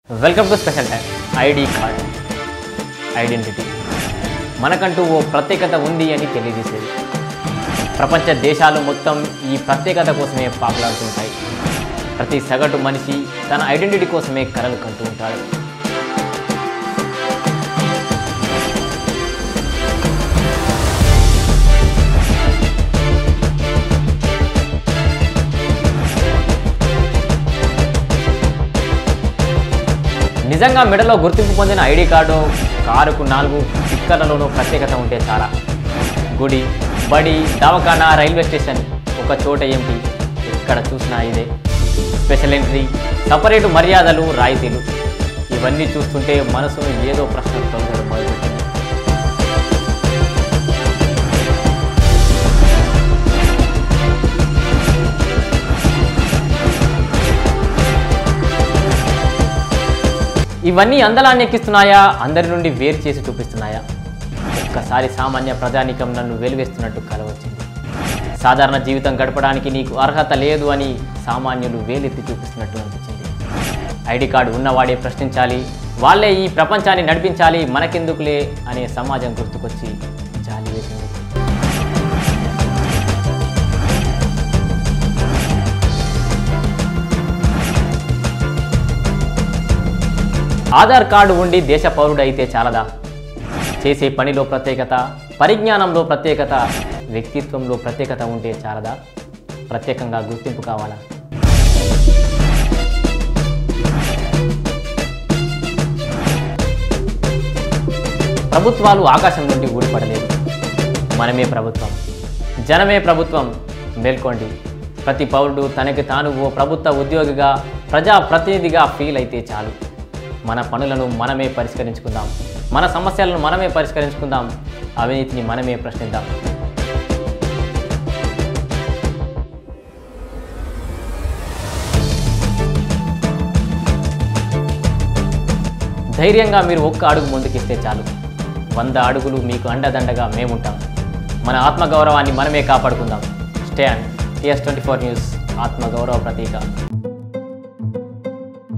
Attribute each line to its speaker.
Speaker 1: welcome to special time ID card identity మనకంటూ ఓ ప్రత్యేకత ఉంది అని తెలియజేసేది ప్రపంచ దేశాలు మొత్తం ఈ ప్రత్యేకత కోసమే పాకులాడుతుంటాయి ప్రతి సగటు మనిషి తన ఐడెంటిటీ కోసమే కలలు కంటూ ఉంటాడు నిజంగా మెడలో గుర్తింపు పొందిన ఐడి కార్డు కారుకు నాలుగు స్టిక్కర్లలోనూ ప్రత్యేకత ఉంటే చాలా గుడి బడి దవాఖానా రైల్వే స్టేషన్ ఒక చోట ఏంటి ఎక్కడ చూసినా ఇదే స్పెషల్ ఎంట్రీ సపరేటు మర్యాదలు రాయితీలు ఇవన్నీ చూస్తుంటే మనసును ఏదో ప్రశ్న తొలగడం మొదలుపెట్టింది ఇవన్నీ అందలాన్ని ఎక్కిస్తున్నాయా అందరి నుండి వేరు చేసి చూపిస్తున్నాయా ఒక్కసారి సామాన్య ప్రజానికం నన్ను వెలువేస్తున్నట్టు కలవచ్చింది సాధారణ జీవితం గడపడానికి నీకు అర్హత లేదు అని సామాన్యులు వేలెత్తి చూపిస్తున్నట్టు అనిపించింది ఐడి కార్డు ఉన్నవాడే ప్రశ్నించాలి వాళ్ళే ఈ ప్రపంచాన్ని నడిపించాలి మనకెందుకులే అనే సమాజం గుర్తుకొచ్చి జాలి వేసింది ఆధార్ కార్డు ఉండి దేశ పౌరుడు అయితే చాలదా చేసే పనిలో ప్రత్యేకత పరిజ్ఞానంలో ప్రత్యేకత వ్యక్తిత్వంలో ప్రత్యేకత ఉంటే చాలదా ప్రత్యేకంగా గుర్తింపు కావాలా ప్రభుత్వాలు ఆకాశం నుండి ఊడిపడలేదు మనమే ప్రభుత్వం జనమే ప్రభుత్వం మేల్కోండి ప్రతి పౌరుడు తనకి తాను ఓ ప్రభుత్వ ఉద్యోగిగా ప్రజా ప్రతినిధిగా ఫీల్ అయితే చాలు మన పనులను మనమే పరిష్కరించుకుందాం మన సమస్యలను మనమే పరిష్కరించుకుందాం అవినీతిని మనమే ప్రశ్నిద్దాం ధైర్యంగా మీరు ఒక్క అడుగు ముందుకిస్తే చాలు వంద అడుగులు మీకు అండదండగా మేముంటాం మన ఆత్మగౌరవాన్ని మనమే కాపాడుకుందాం stay and TS twenty four news ఆత్మగౌరవ ప్రతీక